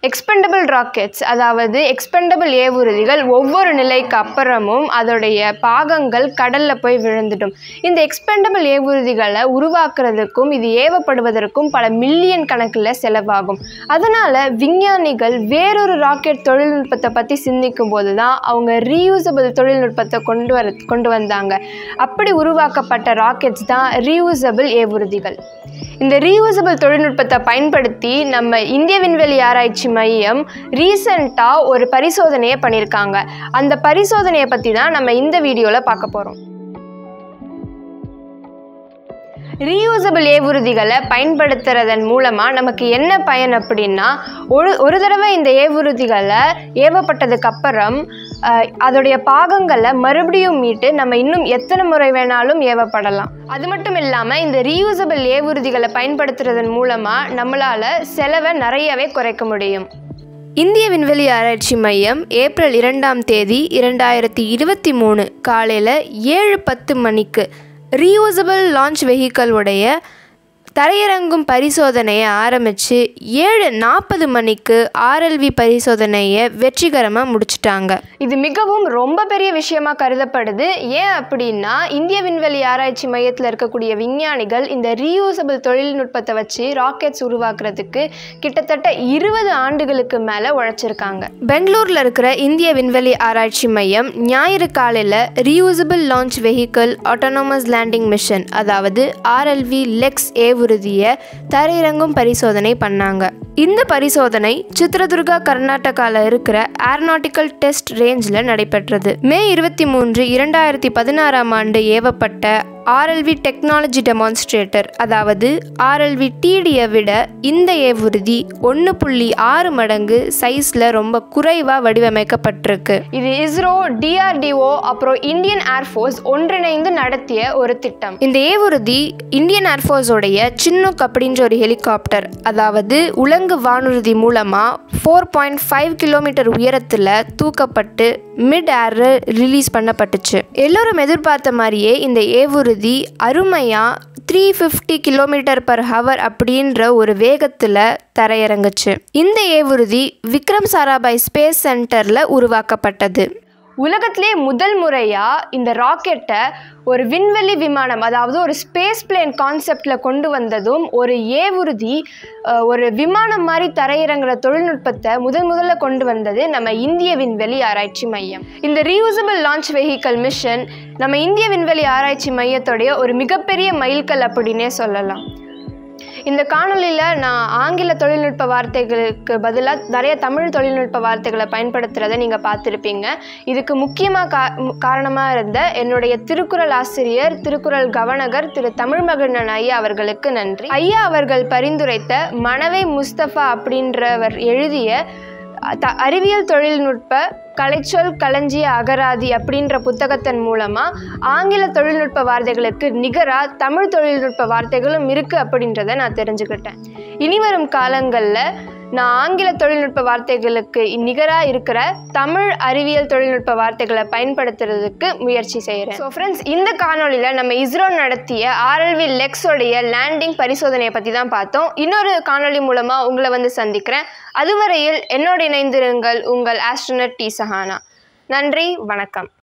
expendable rockets அதாவது expendable ஏவுறுதிகள் ஒவ்வொரு நிலைக்கு அப்புறமும் அதோடைய பாகங்கள் கடலில் போய் விழுந்துடும் இந்த எக்ஸ்பெண்டபிள் ஏவுறுதிகளை உருவாக்குறதுக்கும் இது ஏவப்படுவதற்கும் பல மில்லியன் கணக்கில் செலவாகும் அதனால் விஞ்ஞானிகள் வேறொரு ராக்கெட் தொழில்நுட்பத்தை பற்றி சிந்திக்கும் போது தான் அவங்க ரீயூசபிள் தொழில்நுட்பத்தை கொண்டு வர கொண்டு வந்தாங்க அப்படி உருவாக்கப்பட்ட ராக்கெட்ஸ் தான் ரீயூசபிள் ஏவுறுதிகள் இந்த ரீயூசபிள் தொழில்நுட்பத்தை பயன்படுத்தி நம்ம இந்திய விண்வெளி ஆராய்ச்சி மையம் ரீசண்டாக ஒரு பரிசோதனையை பண்ணியிருக்காங்க அந்த பரிசோதனையை பற்றி தான் நம்ம இந்த வீடியோவில் பார்க்க போகிறோம் ரீயூசபிள் ஏவுறுதிகளை பயன்படுத்துறதன் மூலமாக நமக்கு என்ன பயன் அப்படின்னா ஒரு ஒரு தடவை இந்த ஏவுறுதிகளை ஏவப்பட்டதுக்கு அப்புறம் அஹ், அதோடைய பாகங்களை மறுபடியும் மீட்டு நம்ம இன்னும் எத்தனை முறை வேணாலும் ஏவப்படலாம் அது மட்டும் இல்லாமல் இந்த ரீயூசபிள் ஏவுறுதிகளை பயன்படுத்துறதன் மூலமாக நம்மளால் செலவை நிறையவே குறைக்க முடியும் இந்திய விண்வெளி ஆராய்ச்சி மையம் ஏப்ரல் இரண்டாம் தேதி இரண்டாயிரத்தி இருபத்தி மூணு காலையில் ஏழு பத்து மணிக்கு ரீயூசபிள் லான்ச் வெஹிக்கல் உடைய தரையிறங்கும் பரிசோதனையை ஆரம்பித்து ஏழு நாற்பது மணிக்கு ஆர்எல்வி பரிசோதனையை வெற்றிகரமாக முடிச்சிட்டாங்க இது மிகவும் ரொம்ப பெரிய விஷயமா கருதப்படுது ஏன் அப்படின்னா இந்திய விண்வெளி ஆராய்ச்சி மையத்தில் இருக்கக்கூடிய விஞ்ஞானிகள் இந்த ரீயூசபிள் தொழில்நுட்பத்தை வச்சு ராக்கெட்ஸ் உருவாக்குறதுக்கு கிட்டத்தட்ட இருபது ஆண்டுகளுக்கு மேலே உழைச்சிருக்காங்க பெங்களூரில் இருக்கிற இந்திய விண்வெளி ஆராய்ச்சி மையம் ஞாயிறு காலையில் reusable launch vehicle autonomous landing mission அதாவது ஆர்எல்வி லெக்ஸ் ஏவுறுதியை தரையிறங்கும் பரிசோதனை பண்ணாங்க இந்த பரிசோதனை சித்ரதுர்கா கர்நாடகாவில் இருக்கிற ஏரோநாட்டிக்கல் டெஸ்ட் ரேஞ்சில் நடைபெற்றது மே இருபத்தி மூன்று இரண்டாயிரத்தி பதினாறாம் ஆண்டு ஏவப்பட்ட ஆர்எல்வி டெக்னாலஜி டெமான்ஸ்ட்ரேட்டர் அதாவது ஆர்எல்வி டிடியை விட இந்த ஏவுறுதி ஒன்று புள்ளி ஆறு மடங்கு சைஸில் ரொம்ப குறைவாக வடிவமைக்கப்பட்டிருக்கு இது இஸ்ரோ டிஆர்டிஓ அப்புறம் இந்தியன் ஏர்ஃபோர்ஸ் ஒன்றிணைந்து நடத்திய ஒரு திட்டம் இந்த ஏவுறுதி இந்தியன் ஏர்ஃபோர்ஸோடைய சின்னூக் அப்படின்ற ஒரு ஹெலிகாப்டர் அதாவது உலங்கு வானூர்தி மூலமாக ஃபோர் பாயிண்ட் ஃபைவ் கிலோமீட்டர் உயரத்தில் தூக்கப்பட்டு மிட் ஏர் ரிலீஸ் பண்ணப்பட்டுச்சு எல்லோரும் எதிர்பார்த்த மாதிரியே இந்த ஏவுறுதி அருமையாக three fifty kilometre per hour அப்படின்ற ஒரு வேகத்தில் தரையிறங்குச்சு இந்த ஏவுறுதி விக்ரம் சாராபாய் ஸ்பேஸ் சென்டரில் உருவாக்கப்பட்டது உலகத்திலே முதல் முறையாக இந்த ராக்கெட்டை ஒரு விண்வெளி விமானம் அதாவது ஒரு ஸ்பேஸ் பிளேன் கான்செப்டில் கொண்டு வந்ததும் ஒரு ஏவுறுதி அஹ், ஒரு விமானம் மாதிரி தரையிறங்குற தொழில்நுட்பத்தை முதல் முதல்ல கொண்டு வந்தது நம்ம இந்திய விண்வெளி ஆராய்ச்சி மையம் இந்த ரீயூசபிள் லான்ச் வெஹிக்கல் மிஷன் நம்ம இந்திய விண்வெளி ஆராய்ச்சி மையத்துடைய ஒரு மிகப்பெரிய மைல்கல் அப்படின்னே சொல்லலாம் இந்த காணொளியில் நான் ஆங்கில தொழில்நுட்ப வார்த்தைகளுக்கு பதிலாக நிறைய தமிழ் தொழில்நுட்ப வார்த்தைகளை பயன்படுத்துகிறத நீங்கள் பார்த்துருப்பீங்க இதுக்கு முக்கியமாக கா காரணமாக இருந்த என்னுடைய திருக்குறள் ஆசிரியர் திருக்குறள் கவனகர் திரு தமிழ்மகண்ணன் ஐயா அவர்களுக்கு நன்றி ஐயா அவர்கள் பரிந்துரைத்த மணவை முஸ்தபா அப்படின்றவர் எழுதிய த அறிவியல் தொழில்நுட்ப கலைச்சொல் களஞ்சிய அகராதி அப்படின்ற புத்தகத்தின் மூலமாக ஆங்கில தொழில்நுட்ப வார்த்தைகளுக்கு நிகராக தமிழ் தொழில்நுட்ப வார்த்தைகளும் இருக்குது அப்படின்றத நான் தெரிஞ்சுக்கிட்டேன் இனி வரும் காலங்களில் நான் ஆங்கில தொழில்நுட்ப வார்த்தைகளுக்கு நிகராக இருக்கிற தமிழ் அறிவியல் தொழில்நுட்ப வார்த்தைகளை பயன்படுத்துறதுக்கு முயற்சி செய்கிறேன் ஸோ ஃப்ரெண்ட்ஸ் இந்த காணொளியில் நம்ம இஸ்ரோ நடத்திய ஆர்எல்வி லெக்ஸோடைய லேண்டிங் பரிசோதனையை பற்றி தான் பார்த்தோம் இன்னொரு காணொளி மூலமாக உங்களை வந்து சந்திக்கிறேன் அதுவரையில் என்னோடு இணைந்திருங்கள் உங்கள் ஆஸ்ட்ரோனட் டி சஹானா நன்றி வணக்கம்